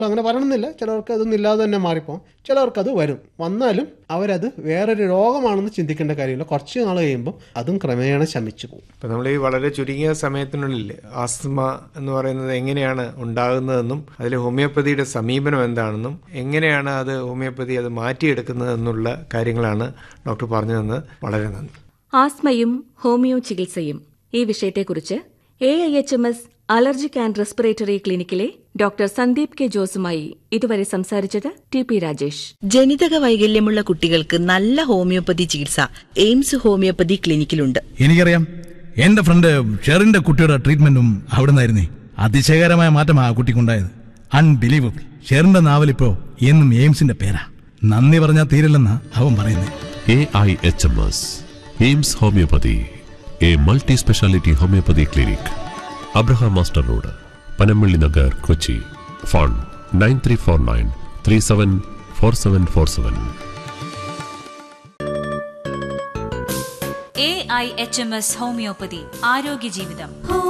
അപ്പോൾ അങ്ങനെ പറയണമെന്നില്ല ചിലർക്ക് അതൊന്നും ഇല്ലാതെ തന്നെ മാറിപ്പോകും ചിലർക്ക് അത് വരും വന്നാലും അവരത് വേറൊരു രോഗമാണെന്ന് ചിന്തിക്കേണ്ട കാര്യമില്ല കുറച്ച് നാൾ കഴിയുമ്പോൾ അതും ക്രമേണ ശമിച്ചു പോകും ഇപ്പം നമ്മൾ ഈ വളരെ ചുരുങ്ങിയ സമയത്തിനുള്ളിൽ ആസ്മ എന്ന് പറയുന്നത് എങ്ങനെയാണ് ഉണ്ടാകുന്നതെന്നും അതിൽ ഹോമിയോപ്പതിയുടെ സമീപനം എന്താണെന്നും എങ്ങനെയാണ് അത് ഹോമിയോപ്പതി അത് മാറ്റിയെടുക്കുന്നത് എന്നുള്ള കാര്യങ്ങളാണ് ഡോക്ടർ പറഞ്ഞു തന്നത് വളരെ നന്ദി ആസ്മയും ഹോമിയോ ചികിത്സയും ഈ വിഷയത്തെക്കുറിച്ച് A I H M S allergic and respiratory ക്ലിനിക്കിലെ ഡോക്ടർ സന്ദീപ് കെ ജോസുമായി ഇതുവരെ സംസാരിച്ചത് ടി പി രാജേഷ് ജനിതക വൈകല്യമുള്ള കുട്ടികൾക്ക് നല്ല ഹോമിയോപ്പതി ചികിത്സ എയിംസ് ഹോമിയോപ്പതി ക്ലിനിക്കിലുണ്ട് എനിക്കറിയാം എന്റെ ഫ്രണ്ട് ഷെറിന്റെ കുട്ടിയുടെ ട്രീറ്റ്മെന്റും അവിടെ നിന്നായിരുന്നേ അതിശയകരമായ മാറ്റമാ ആ കുട്ടിക്കുണ്ടായത് അൺബിലീവബിൾ ഷെറിന്റെ നാവലിപ്പോ എന്നും എയിംസിന്റെ പേരാ നന്ദി പറഞ്ഞാൽ തീരില്ലെന്നാ അവൻ പറയുന്നത് A I H M S AIMS homoeopathy a multi specialty homoeopathy clinic Abraham master road Panampilly Nagar Kochi phone nine three four nine three seven four seven four seven A I H M S homoeopathy ആരോഗ്യ ജീവിതം